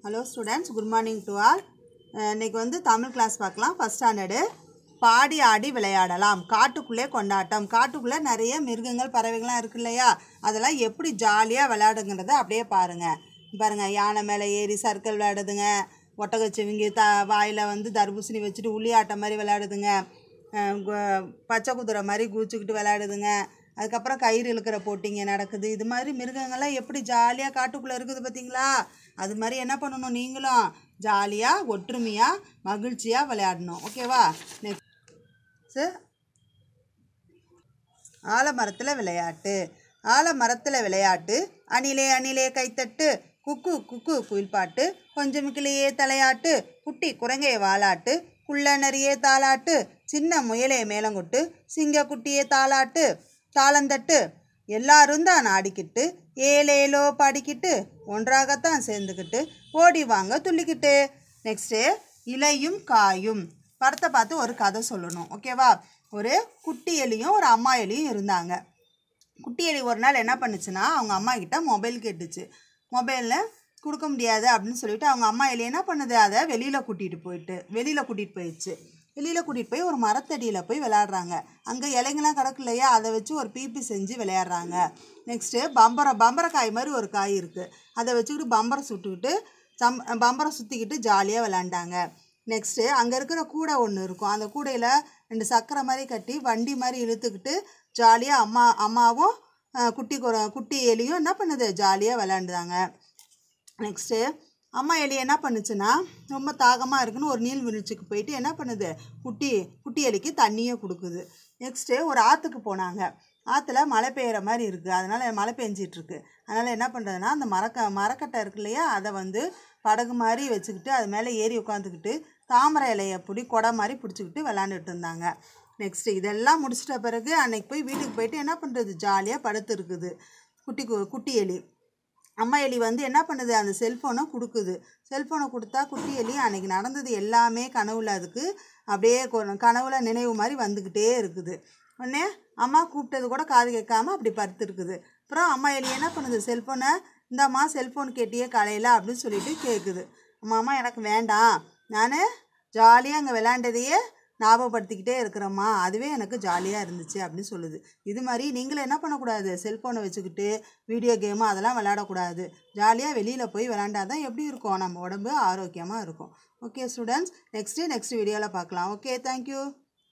hello students good morning to all இன்னைக்கு வந்து Tamil class பார்க்கலாம் ஃபஸ்ட் ஸ்டாண்டர்டு பாடி ஆடி விளையாடலாம் காட்டுக்குள்ளே கொண்டாட்டம் காட்டுக்குள்ளே நிறைய மிருகங்கள் பறவைகள்லாம் இருக்கு இல்லையா அதெல்லாம் எப்படி ஜாலியாக விளையாடுங்கிறத அப்படியே பாருங்கள் பாருங்கள் யானை மேலே ஏறி சர்க்கிள் விளையாடுதுங்க ஒட்டகச்சிவிங்கி த வாயில் வந்து தர்பூசணி வச்சுட்டு உள்ளி ஆட்டம் மாதிரி விளையாடுதுங்க அஹ் கு- பச்சை குதிரை மாதிரி குதிச்சுக்கிட்டு விளையாடுதுங்க அதுக்கப்புறம் கயிறு இழுக்கிற போட்டிங்க நடக்குது இது மாதிரி மிருகங்கள்லாம் எப்படி ஜாலியாக காட்டுக்குள்ளே இருக்குது பார்த்தீங்களா அது மாதிரி என்ன பண்ணணும் நீங்களும் ஜாலியாக ஒற்றுமையாக மகிழ்ச்சியாக விளையாடணும் ஓகேவா நெக்ஸ்ட்டு ஆலமரத்தில் விளையாட்டு ஆலமரத்தில் விளையாட்டு அணிலே அணிலே கைத்தட்டு குக்கு குக்கு குயில்பாட்டு கொஞ்சமிக்கிலேயே தலையாட்டு குட்டி குரங்கே வாலாட்டு குள்ள நரியே தாலாட்டு சின்ன முயலே மேலங்கொட்டு சிங்க குட்டியே தாலாட்டு தாளந்தட்டு எல்லாரும் தான் ஆடிக்கிட்டு ஏலேலோ பாடிக்கிட்டு ஒன்றாகத்தான் சேர்ந்துக்கிட்டு ஓடி வாங்க துள்ளிக்கிட்டு நெக்ஸ்ட்டு இலையும் காயும் படத்தை பார்த்து ஒரு கதை சொல்லணும் ஓகேவா ஒரு குட்டி எலியும் ஒரு அம்மா எலியும் இருந்தாங்க குட்டி எலி ஒரு நாள் என்ன பண்ணுச்சுன்னா அவங்க அம்மா கிட்ட மொபைல் கேட்டுச்சு மொபைலில் கொடுக்க முடியாது அப்படின்னு சொல்லிட்டு அவங்க அம்மா எலி என்ன பண்ணுது அதை வெளியில் கூட்டிகிட்டு போயிட்டு வெளியில் கூட்டிகிட்டு போயிடுச்சு வெளியில் கூட்டிகிட்டு போய் ஒரு மரத்தடியில் போய் விளையாடுறாங்க அங்கே இலைங்கெல்லாம் கிடக்கு இல்லையா அதை வச்சு ஒரு பீப்பி செஞ்சு விளையாடுறாங்க நெக்ஸ்ட்டு பம்பரம் பம்பரக்காய் மாதிரி ஒரு காய் இருக்குது அதை வச்சுக்கிட்டு பம்பரம் சுட்டுக்கிட்டு சம் பம்பரம் சுற்றிக்கிட்டு ஜாலியாக விளையாண்டாங்க நெக்ஸ்ட்டு அங்கே இருக்கிற கூடை ஒன்று இருக்கும் அந்த கூடையில் ரெண்டு சக்கரை மாதிரி கட்டி வண்டி மாதிரி இழுத்துக்கிட்டு ஜாலியாக அம்மா அம்மாவும் அஹ், குட்டி குர- குட்டி எலியும் என்ன பண்ணுது ஜாலியாக விளையாண்டுதாங்க நெக்ஸ்ட்டு அம்மா எலி என்ன பண்ணுச்சுன்னா ரொம்ப தாகமாக இருக்குன்னு ஒரு நீர்வீழ்ச்சிக்கு போயிட்டு என்ன பண்ணுது குட்டி குட்டி எலிக்கு தண்ணியை கொடுக்குது நெக்ஸ்ட்டு ஒரு ஆற்றுக்கு போனாங்க ஆற்றுல மழை பெய்கிற மாதிரி இருக்குது அதனால் மழை பெஞ்சிட்ருக்கு அதனால் என்ன பண்ணுறதுன்னா அந்த மரக்க மரக்கட்டை இருக்கு இல்லையா அதை வந்து படகு மாதிரி வச்சுக்கிட்டு அது மேலே ஏறி உட்காந்துக்கிட்டு தாமரை இலையை பிடி கொடை மாதிரி பிடிச்சிக்கிட்டு விளாண்டுட்டு இருந்தாங்க நெக்ஸ்ட்டு இதெல்லாம் முடிச்சிட்ட பிறகு அன்னைக்கு போய் வீட்டுக்கு போயிட்டு என்ன பண்ணுறது ஜாலியாக படுத்து இருக்குது குட்டி கு- குட்டி எலி அம்மா எலி வந்து என்ன பண்ணுது அந்த செல்ஃபோனை கொடுக்குது செல்ஃபோனை கொடுத்தா குட்டி எலி அன்னைக்கு நடந்தது எல்லாமே கனவுல அதுக்கு அப்படியே கொ- கனவுல நினைவு மாதிரி வந்துக்கிட்டே இருக்குது உடனே அம்மா கூப்பிட்டது கூட காது கேட்காம அப்படி படுத்துருக்குது அப்புறம் அம்மா எலி என்ன பண்ணுது செல்ஃபோனை இந்தாம்மா செல்ஃபோன் கேட்டியே காலையில் அப்படின்னு சொல்லிட்டு கேட்குது அம்மா அம்மா எனக்கு வேண்டாம் நான் ஜாலியாக அங்கே விளையாண்டதையே ஞாபகப்படுத்திக்கிட்டே இருக்கிறம்மா அதுவே எனக்கு ஜாலியாக இருந்துச்சு அப்படின்னு சொல்லுது இது மாதிரி நீங்களும் என்ன பண்ணக்கூடாது செல்ஃபோனை வச்சுக்கிட்டு வீடியோ கேமு அதெல்லாம் விளையாடக்கூடாது ஜாலியாக வெளியில் போய் விளையாண்டாதான் எப்படி இருக்கும் நம்ம உடம்பு ஆரோக்கியமாக இருக்கும் ஓகே ஸ்டூடெண்ட்ஸ் நெக்ஸ்ட்டு நெக்ஸ்ட் வீடியோவில் பார்க்கலாம் ஓகே தேங்க்யூ